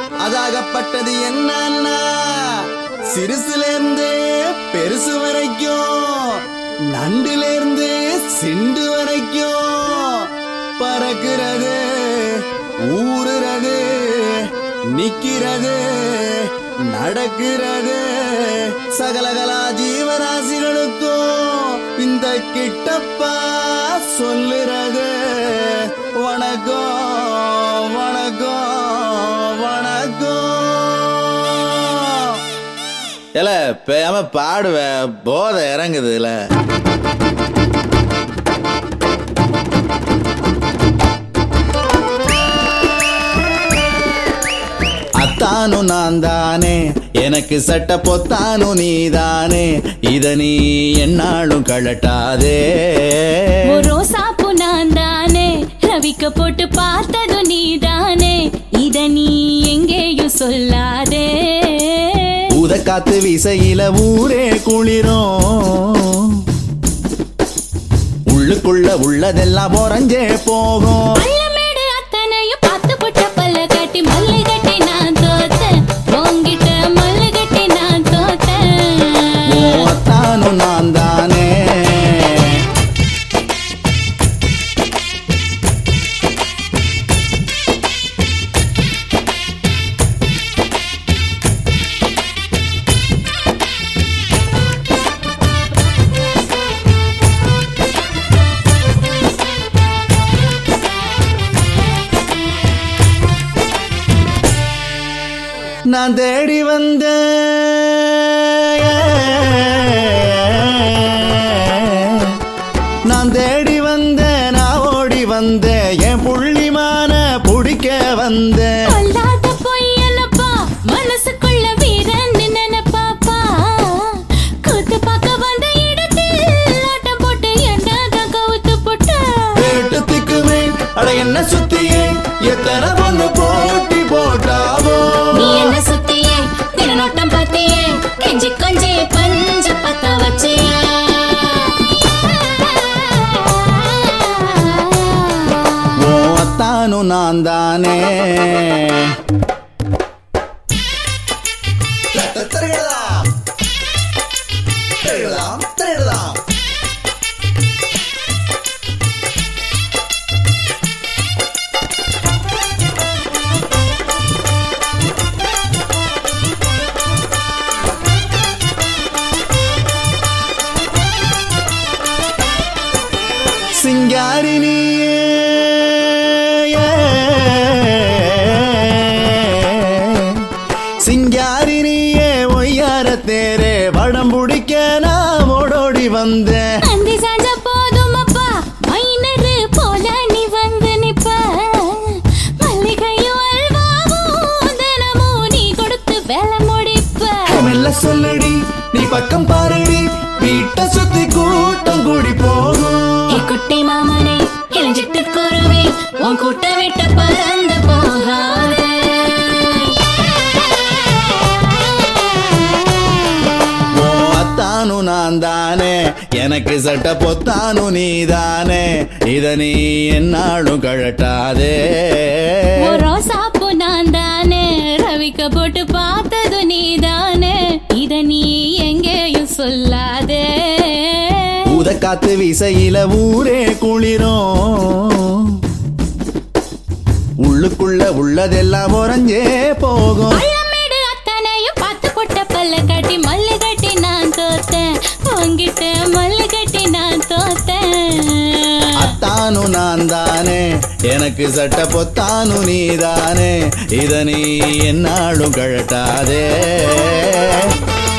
அதாகப்பட்டது என்னன்னா சிறுசுல இருந்து பெருசு வரைக்கும் நண்டுல இருந்து சிண்டு வரைக்கும் பறக்கிறது ஊறுறது நிக்கிறது நடக்கிறது சகலகலா ஜீவராசிகளுக்கும் இந்த கிட்டப்பா சொல்லுறது வணக்கம் வணக்கம் வணக்கம் இல்ல பேம பாடுவேன் போதை இறங்குதுல அத்தானு நான் தானே எனக்கு சட்ட பொத்தானு நீதானே இத நீ என்னாலும் கழட்டாதே ஒரு ரோசாப்பூ நான் தானே ரவிக்க போட்டு பார்த்தது நீதானே இத நீ எங்கேயும் சொல்லாதே ஊத காத்து விசையில ஊரே குளிரும் உள்ளுக்குள்ள உள்ளதெல்லாம் உறைஞ்சே போகும் பள்ளமேடு அத்தனையும் பார்த்து புட்ட பல்ல கட்டி மல்லு கட்டி நான் தோத்தேன் உங்கிட்ட மல்லு கட்டி நான் தோத்தேன் அத்தானு நான் தானே நான் தேடி வந்த நான் தேடி வந்த நான் ஓடி வந்த என் புள்ளிமான புடிக்க வந்தேன் சொல்லாத பொய்யனப்பா மனசுக்குள்ள வீரன் நினைப்பாப்பா கூத்து பார்க்க வந்த இடத்தில் ஆட்டம் போட்டு என்னதான் கவுத்து போட்ட கேட்டத்துக்குமே அட என்ன சுத்தியே எத்தனை பொண்ணு போட்டி போட்டாவோ நீ என்ன சுத்தியே திருநோட்டம் பார்த்தியே கெஞ்சி கொஞ்சி பஞ்ச பத்த வச்சியே ஓ அத்தானு நான் தானே திருடலாம் திருடலாம் திருடலாம் சிங்காரி நீயே சிங்காரி நீயே ஒய்யார தேரே வடம் பிடிக்க நான் ஓடோடி வந்தேன் அந்தி சாஞ்ச போதும் அப்பா மைனரு போல நீ வந்து நிப்ப மல்லிகையும் அல்வாவும் தினமும் நீ கொடுத்து வேலை முடிப்ப மெல்ல சொல்லடி நீ பக்கம் பாருடி வீட்டை சுத்தி கூட்டம் கூடி போகும் ஏ குட்டி மாமனே இளஞ்சிட்டு குருவி உன் கூட்ட விட்டு பறந்து போகாதே ஓ அத்தானு நான் தானே எனக்கு சட்ட பொத்தானு நீதானே இத நீ என்னாலும் கழட்டாதே ஒரு ரோசாப்பூ நான் தானே ரவிக்க போட்டு பார்த்தது நீதானே இத நீ எங்கேயும் சொல்லாதே ஊத காத்து விசையில ஊரே குளிரும் உள்ளுக்குள்ள உள்ளதெல்லாம் உறைஞ்சே போகும் பள்ளமேடு அத்தனையும் பார்த்து போட்ட பல்ல கட்டி மல்லு கட்டி நான் தோத்தேன் உங்கிட்ட மல்லு கட்டி நான் தோத்தேன் அத்தானு நான் தானே எனக்கு சட்ட பொத்தானு நீதானே இத நீ என்னாலும் கழட்டாதே